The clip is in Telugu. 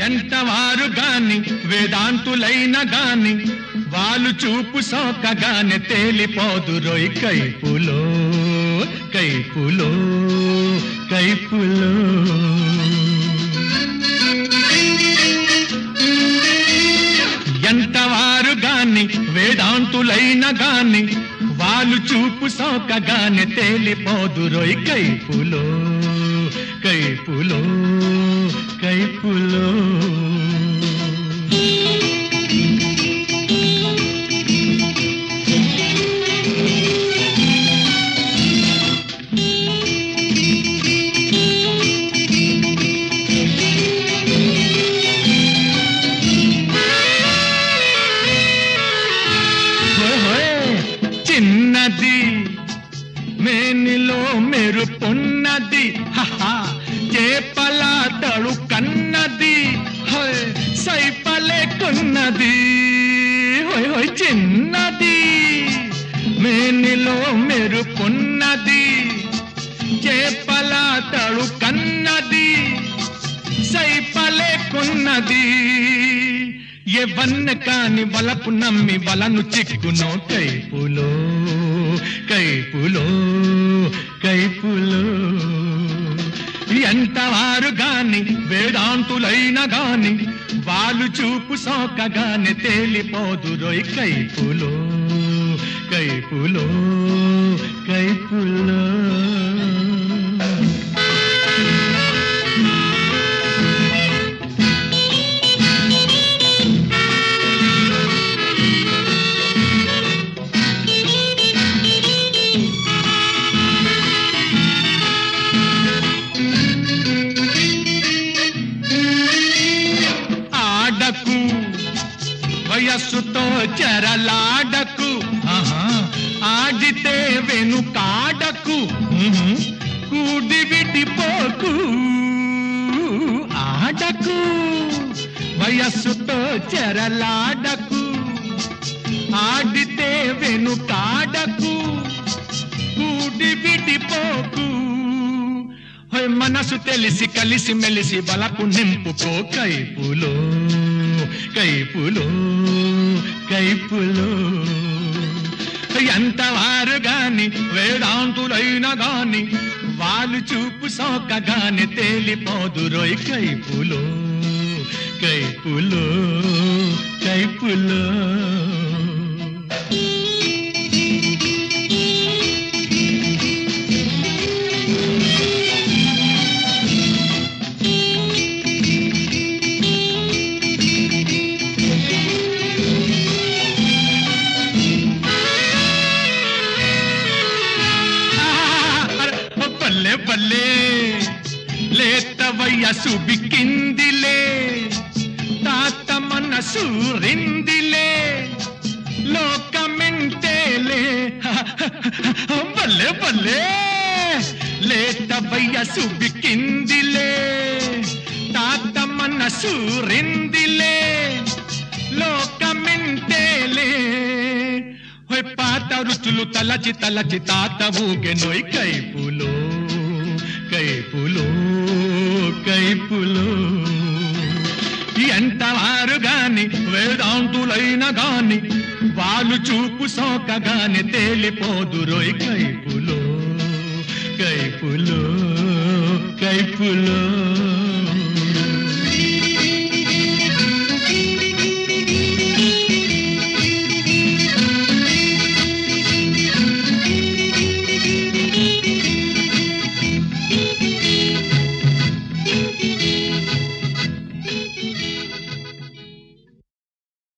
ఎంతవారు గాని వేదాంతులైన గాని వాళ్ళు చూపు సోకగానే తేలిపోదురోయ్ కైపులో కైపులో కైపులో ఎంతవారు గాని వేదాంతులైన గాని వాళ్ళు చూపు సోకగానే తేలిపోదురోయ్ కైపులో కైపులో కైపులో హోయ్ హోయ్. చిన్నది మేనిలో మెరుపున్నది హహా చేపల తడు కన్నది హోయ్ సైపలేకున్నది హోయ్ హోయ్ చిన్నది మేనిలో మెరుపున్నది చేపల తడు కన్నది సైపలేకున్నది ఎవన్న కాని వలపు నమ్మి వలను చిక్కునో కైపులో కైపులో కైపులో ఎంతవారు గాని వేదాంతులైన గాని వాళ్ళు చూపు సోకగానే తేలిపోదురోయ్ కైపులో కైపులో కైపులో ఆడకు వయస్సుతో చెరలాడకు ఆహా, ఆడితే వెనుకాడకు ఉహు, కూడి విడిపోకు ఆడకు వయస్సుతో చెరలాడకు ఆడితే వెనుకాడకు కూడి విడిపోకు హోయ్ మనసు తెలిసి కలిసి మెలిసి బలపు నింపుకో కైపులో కైపులో కైపులో ఎంతవారు గాని వేదాంతులైన గాని వాళ్ళు చూపు సోకగానే తేలిపోదురోయ్ కైపులో కైపులో కైపులో బల్లే బల్లే లేత వయసు బిక్కిందిలే తాత మనసు రిందిలే లోకమెంటేలే బల్లే బల్లే లేత వయసు బిక్కిందిలే తాత మనసు రిందిలే లోకమెంటేలే హోయ్ పాత రుచులు తలచి తలచి తాత ఊగెనోయ్ కైపులో కైపులో కైపులో ఎంతవారు గాని వేదాంతులైన గాని వాళ్ళు చూపు సోకగానే తేలిపోదురోయ్ కైపులో కైపులో కైపులో